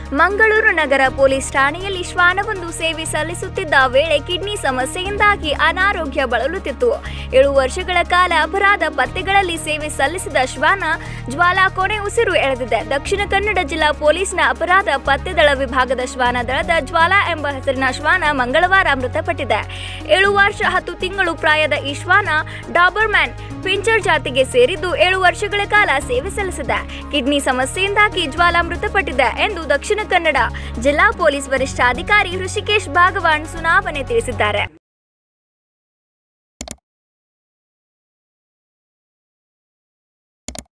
ಮಂಗಳೂರು ನಗರ police ಠಾಣೆಯಲ್ಲಿ ಶ್ವಾನವೊಂದು ಸೇವೆ ಸಲ್ಲಿಸುತ್ತಿದ್ದ ವೇಳೆ ಕಿಡ್ನಿ ಸಮಸ್ಯೆಯಿಂದಾಗಿ ಅನಾರೋಗ್ಯ ಬಳಲುತ್ತಿತ್ತು ಏಳು ವರ್ಷಗಳ ಕಾಲ ಅಪರಾಧ ಪತ್ತೆಗಳಲ್ಲಿ ಸೇವೆ ಸಲ್ಲಿಸಿದ ಶ್ವಾನ ಜ್ವಾಲಾ ಕೊನೆ ಉಸಿರು ಎಳೆದಿದೆ ದಕ್ಷಿಣ ಕನ್ನಡ ಜಿಲ್ಲಾ ಪೊಲೀಸ್ನ ಅಪರಾಧ ಪತ್ತೆ ದಳ ವಿಭಾಗದ ಶ್ವಾನ ದಳದ ಜ್ವಾಲಾ ಎಂಬ ಹೆಸರಿನ ಶ್ವಾನ ಮಂಗಳವಾರ ಮೃತಪಟ್ಟಿದೆ ಏಳು ವರ್ಷ ಹತ್ತು ತಿಂಗಳು ಪ್ರಾಯದ ಈ ಶ್ವಾನ ಡಾಬರ್ಮ್ಯಾನ್ ಪಿಂಚರ್ ಜಾತಿಗೆ ಸೇರಿದ್ದು ಏಳು ವರ್ಷಗಳ ಕಾಲ ಸೇವೆ ಸಲ್ಲಿಸಿದೆ ಕಿಡ್ನಿ ಸಮಸ್ಯೆಯಿಂದಾಗಿ ಜ್ವಾಲಾ ಮೃತಪಟ್ಟಿದೆ ಎಂದು ದಕ್ಷಿಣ ಕನ್ನಡ ಜಿಲ್ಲಾ ಪೊಲೀಸ್ ವರಿಷ್ಠಾಧಿಕಾರಿ ಹೃಷಿಕೇಶ್ ಭಾಗವಾನ್ ಸುನಾವಣೆ ತಿಳಿಸಿದ್ದಾರೆ